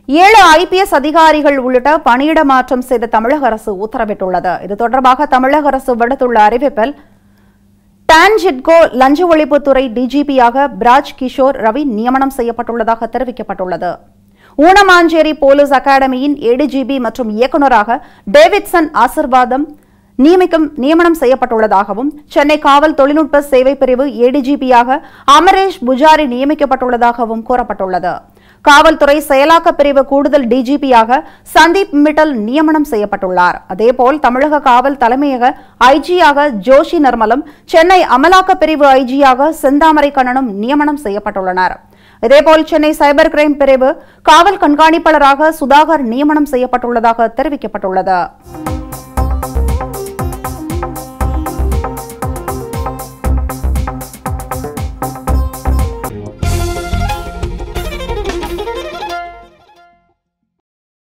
ஏழு ஐபிஎஸ் அதிகாரிகள் உள்ளிட்ட பணியிட மாற்றம் செய்த தமிழக அரசு உத்தரவிட்டுள்ளது இது தொடர்பாக தமிழக அரசு விடுத்துள்ள அறிவிப்பில் டான்ஜிட்கோ லஞ்ச ஒழிப்புத்துறை டிஜிபியாக பிராஜ் கிஷோர் ரவி நியமனம் செய்யப்பட்டுள்ளதாக தெரிவிக்கப்பட்டுள்ளது ஊனமாஞ்சேரி போலீஸ் அகாடமியின் ஏடிஜிபி மற்றும் இயக்குநராக டேவிட்சன் ஆசிர்வாதம் நியமிக்கும் நியமனம் செய்யப்பட்டுள்ளதாகவும் சென்னை காவல் தொழில்நுட்ப சேவை பிரிவு ஏடிஜிபியாக அமரேஷ் புஜாரி நியமிக்கப்பட்டுள்ளதாகவும் கூறப்பட்டுள்ளது காவல்துறை செயலாக்க பிரிவு கூடுதல் டிஜிபியாக சந்தீப் மிட்டல் நியமனம் செய்யப்பட்டுள்ளார் அதேபோல் தமிழக காவல் தலைமையக ஐஜியாக ஜோஷி நர்மலும் சென்னை அமலாக்க பிரிவு ஐஜியாக செந்தாமரை கண்ணனும் நியமனம் செய்யப்பட்டுள்ளனர் இதேபோல் சென்னை சைபர் கிரைம் பிரிவு காவல் கண்காணிப்பாளராக சுதாகர் நியமனம் செய்யப்பட்டுள்ளதாக தெரிவிக்கப்பட்டுள்ளது